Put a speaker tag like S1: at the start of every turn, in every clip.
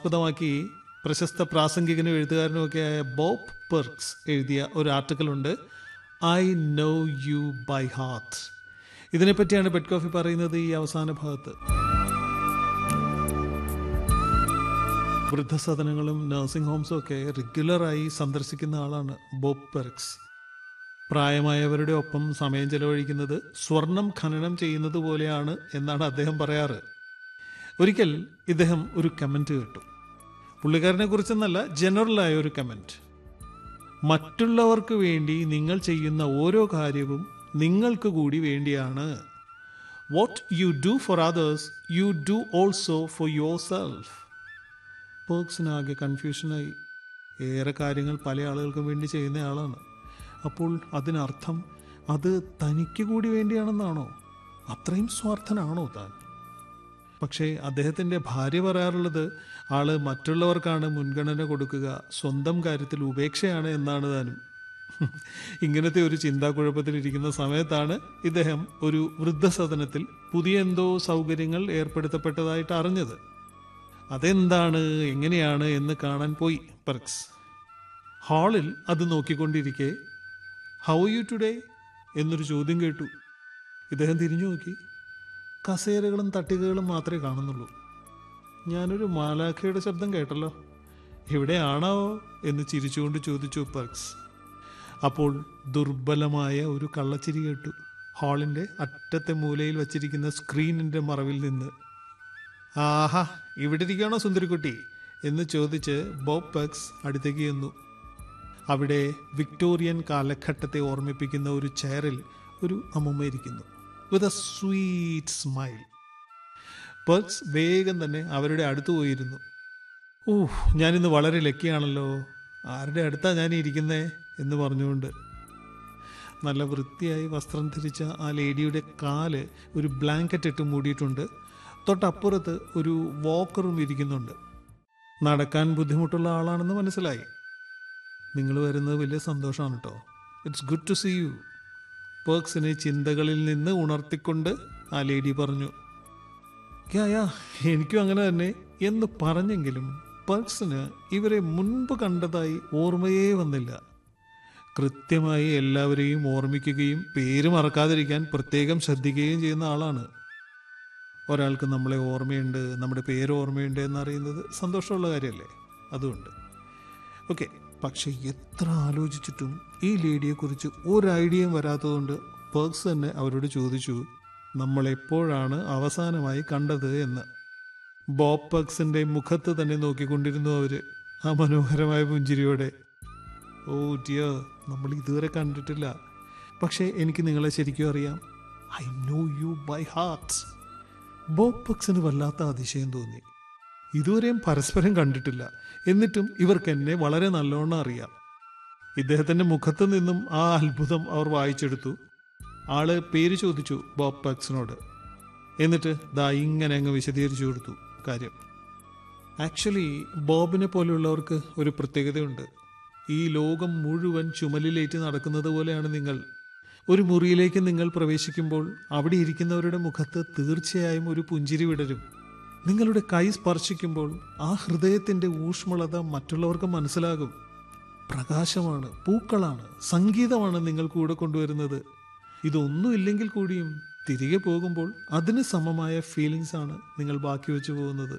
S1: ആസ്പദമാക്കി പ്രശസ്ത പ്രാസംഗികനും എഴുത്തുകാരനും ഒക്കെ ആയ ബോബ് പെർക്സ് എഴുതിയ ഒരു ആർട്ടിക്കിൾ ഉണ്ട് I know you by heart ഇതിനെപ്പറ്റിയാണ് ബെഡ് കോഫി പറയുന്നത് ഈ അവസാന ഭാഗത്ത് വൃദ്ധസദനങ്ങളും നഴ്സിംഗ് ഹോംസും ഒക്കെ റെഗുലറായി സന്ദർശിക്കുന്ന ആളാണ് ബോബ് പെർക്സ് പ്രായമായവരുടെ ഒപ്പം സമയം ചെലവഴിക്കുന്നത് സ്വർണം ഖനനം ചെയ്യുന്നത് പോലെയാണ് എന്നാണ് അദ്ദേഹം പറയാറ് ഒരിക്കൽ ഇദ്ദേഹം ഒരു കമൻറ്റ് കേട്ടു പുള്ളിക്കാരനെ കുറിച്ചെന്നല്ല ജനറലായ ഒരു കമൻറ്റ് മറ്റുള്ളവർക്ക് വേണ്ടി നിങ്ങൾ ചെയ്യുന്ന ഓരോ കാര്യവും നിങ്ങൾക്ക് കൂടി വേണ്ടിയാണ് what you do for others you do also for yourself പേർക്സിനാകെ കൺഫ്യൂഷനായി ഏറെ കാര്യങ്ങൾ പല ആളുകൾക്കും വേണ്ടി ചെയ്യുന്ന ആളാണ് അപ്പോൾ അതിനർത്ഥം അത് തനിക്ക് കൂടി വേണ്ടിയാണെന്നാണോ അത്രയും സ്വാർത്ഥനാണോ താൻ പക്ഷേ അദ്ദേഹത്തിൻ്റെ ഭാര്യ പറയാറുള്ളത് ആള് മറ്റുള്ളവർക്കാണ് മുൻഗണന കൊടുക്കുക സ്വന്തം കാര്യത്തിൽ ഉപേക്ഷയാണ് എന്നാണ് താനും ഇങ്ങനത്തെ ഒരു ചിന്താക്കുഴപ്പത്തിലിരിക്കുന്ന സമയത്താണ് ഇദ്ദേഹം ഒരു വൃദ്ധസദനത്തിൽ പുതിയ എന്തോ സൗകര്യങ്ങൾ ഏർപ്പെടുത്തപ്പെട്ടതായിട്ട് അറിഞ്ഞത് അതെന്താണ് എങ്ങനെയാണ് എന്ന് കാണാൻ പോയി പെർക്സ് ഹാളിൽ അത് നോക്കിക്കൊണ്ടിരിക്കെ ഹൗ യു ടുഡേ എന്നൊരു ചോദ്യം കേട്ടു ഇദ്ദേഹം തിരിഞ്ഞു നോക്കി കസേരകളും തട്ടികകളും മാത്രമേ കാണുന്നുള്ളൂ ഞാനൊരു മാലാഖയുടെ ശബ്ദം കേട്ടല്ലോ എവിടെയാണോ എന്ന് ചിരിച്ചുകൊണ്ട് ചോദിച്ചു പെർക്സ് അപ്പോൾ ദുർബലമായ ഒരു കള്ളച്ചിരി കേട്ടു ഹാളിൻ്റെ അറ്റത്തെ മൂലയിൽ വച്ചിരിക്കുന്ന സ്ക്രീനിൻ്റെ മറവിൽ നിന്ന് ആഹാ ഇവിടെ ഇരിക്കുകയാണോ സുന്ദരിക്കുട്ടി എന്ന് ചോദിച്ച് ബോബ് പെക്സ് അടുത്തേക്ക് ചെന്നു അവിടെ വിക്ടോറിയൻ കാലഘട്ടത്തെ ഓർമ്മിപ്പിക്കുന്ന ഒരു ചെയറിൽ ഒരു അമ്മൂമ്മ ഇരിക്കുന്നു with a sweet smile Perks വേഗം തന്നെ അവരുടെ അടുത്ത് പോയിരുന്നു ഓ ഞാനിന്ന് വളരെ ലക്കിയാണല്ലോ ആരുടെ അടുത്താ ഞാൻ ഇരിക്കുന്നേ എന്ന് പറഞ്ഞുകൊണ്ട് നല്ല വൃത്തിയായി വസ്ത്രം ധരിച്ച ആ ലേഡിയുടെ കാല് ഒരു ബ്ലാങ്കറ്റ് ഇട്ട് മൂടിയിട്ടുണ്ട് തൊട്ടപ്പുറത്ത് ഒരു വാക്കറും ഇരിക്കുന്നുണ്ട് നടക്കാൻ ബുദ്ധിമുട്ടുള്ള ആളാണെന്ന് മനസ്സിലായി നിങ്ങൾ വരുന്നത് വലിയ സന്തോഷമാണ് കേട്ടോ it's good to see you പേർക്സിനെ ചിന്തകളിൽ നിന്ന് ഉണർത്തിക്കൊണ്ട് ആ ലേഡി പറഞ്ഞു യാ യാ എനിക്കും അങ്ങനെ തന്നെ എന്ന് പറഞ്ഞെങ്കിലും പേർക്സിന് ഇവരെ മുൻപ് കണ്ടതായി ഓർമ്മയേ വന്നില്ല കൃത്യമായി എല്ലാവരെയും ഓർമ്മിക്കുകയും പേര് മറക്കാതിരിക്കാൻ പ്രത്യേകം ശ്രദ്ധിക്കുകയും ചെയ്യുന്ന ആളാണ് ഒരാൾക്ക് നമ്മളെ ഓർമ്മയുണ്ട് നമ്മുടെ പേര് ഓർമ്മയുണ്ട് എന്നറിയുന്നത് സന്തോഷമുള്ള കാര്യമല്ലേ അതുകൊണ്ട് ഓക്കെ പക്ഷെ എത്ര ആലോചിച്ചിട്ടും ഈ ലേഡിയെക്കുറിച്ച് ഒരു ഐഡിയയും വരാത്തതുകൊണ്ട് പേർക്സ് തന്നെ അവരോട് ചോദിച്ചു നമ്മൾ എപ്പോഴാണ് അവസാനമായി കണ്ടത് എന്ന് ബോബ് പെർക്സിന്റെ മുഖത്ത് തന്നെ നോക്കിക്കൊണ്ടിരുന്നു അവര് ആ മനോഹരമായ പുഞ്ചിരിയോടെ ഓ ഡിയർ നമ്മൾ ഇതുവരെ കണ്ടിട്ടില്ല പക്ഷേ എനിക്ക് നിങ്ങളെ ശരിക്കും അറിയാം I know you by heart Bob പെക്സിന് വല്ലാത്ത അതിശയം തോന്നി ഇതുവരെയും പരസ്പരം കണ്ടിട്ടില്ല എന്നിട്ടും ഇവർക്ക് എന്നെ വളരെ നല്ലോണം അറിയാം ഇദ്ദേഹത്തിന്റെ മുഖത്ത് നിന്നും ആ അത്ഭുതം അവർ വായിച്ചെടുത്തു ആള് പേര് ചോദിച്ചു ബോബ് പെക്സിനോട് എന്നിട്ട് ദാ ഇങ്ങനെ അങ്ങ് വിശദീകരിച്ചു കൊടുത്തു കാര്യം ആക്ച്വലി ബോബിനെ പോലെയുള്ളവർക്ക് ഒരു പ്രത്യേകതയുണ്ട് ഈ ലോകം മുഴുവൻ ചുമലിലേറ്റ് നടക്കുന്നത് പോലെയാണ് നിങ്ങൾ ഒരു മുറിയിലേക്ക് നിങ്ങൾ പ്രവേശിക്കുമ്പോൾ അവിടെ ഇരിക്കുന്നവരുടെ മുഖത്ത് തീർച്ചയായും ഒരു പുഞ്ചിരി വിടരും നിങ്ങളുടെ കൈ സ്പർശിക്കുമ്പോൾ ആ ഹൃദയത്തിന്റെ ഊഷ്മളത മറ്റുള്ളവർക്ക് മനസ്സിലാകും പ്രകാശമാണ് പൂക്കളാണ് സംഗീതമാണ് നിങ്ങൾ കൂടെ കൊണ്ടുവരുന്നത് ഇതൊന്നും ഇല്ലെങ്കിൽ കൂടിയും തിരികെ പോകുമ്പോൾ അതിന് സമമായ ഫീലിങ്സ് ആണ് നിങ്ങൾ ബാക്കി വെച്ചു പോകുന്നത്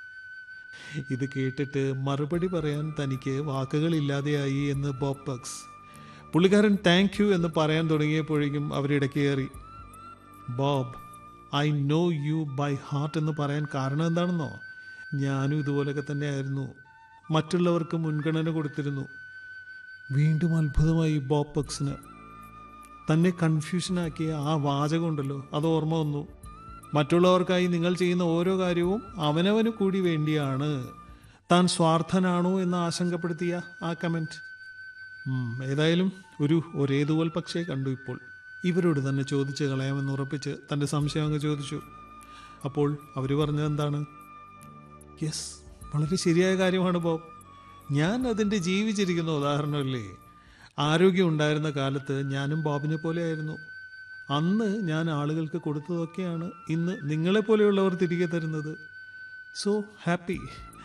S1: ഇത് കേട്ടിട്ട് മറുപടി പറയാൻ തനിക്ക് വാക്കുകളില്ലാതെയായി എന്ന് ബോബ് പക്സ് പുള്ളിക്കാരൻ താങ്ക് യു എന്ന് പറയാൻ തുടങ്ങിയപ്പോഴേക്കും അവരിടയ്ക്ക് കയറി Bob I know you by heart എന്ന് പറയാൻ കാരണം എന്താണെന്നോ ഞാനും ഇതുപോലൊക്കെ തന്നെയായിരുന്നു മറ്റുള്ളവർക്ക് മുൻഗണന കൊടുത്തിരുന്നു വീണ്ടും അത്ഭുതമായി ബോബ് പക്സിന് തന്നെ കൺഫ്യൂഷനാക്കിയ ആ വാചകമുണ്ടല്ലോ അത് ഓർമ്മ വന്നു മറ്റുള്ളവർക്കായി നിങ്ങൾ ചെയ്യുന്ന ഓരോ കാര്യവും അവനവന് കൂടി വേണ്ടിയാണ് താൻ സ്വാർത്ഥനാണോ എന്ന് ആശങ്കപ്പെടുത്തിയ ആ കമൻറ്റ് ഏതായാലും ഒരു ഒരേതുപോൽ പക്ഷേ കണ്ടു ഇപ്പോൾ ഇവരോട് തന്നെ ചോദിച്ച് കളയാമെന്ന് ഉറപ്പിച്ച് തൻ്റെ സംശയം അങ്ങ് ചോദിച്ചു അപ്പോൾ അവർ പറഞ്ഞത് എന്താണ് യെസ് വളരെ ശരിയായ കാര്യമാണ് ബോബ് ഞാൻ അതിൻ്റെ ജീവിച്ചിരിക്കുന്ന ഉദാഹരണമല്ലേ ആരോഗ്യം ഉണ്ടായിരുന്ന കാലത്ത് ഞാനും ബോബിനെ പോലെയായിരുന്നു അന്ന് ഞാൻ ആളുകൾക്ക് കൊടുത്തതൊക്കെയാണ് ഇന്ന് നിങ്ങളെപ്പോലെയുള്ളവർ തിരികെ തരുന്നത് സോ ഹാപ്പി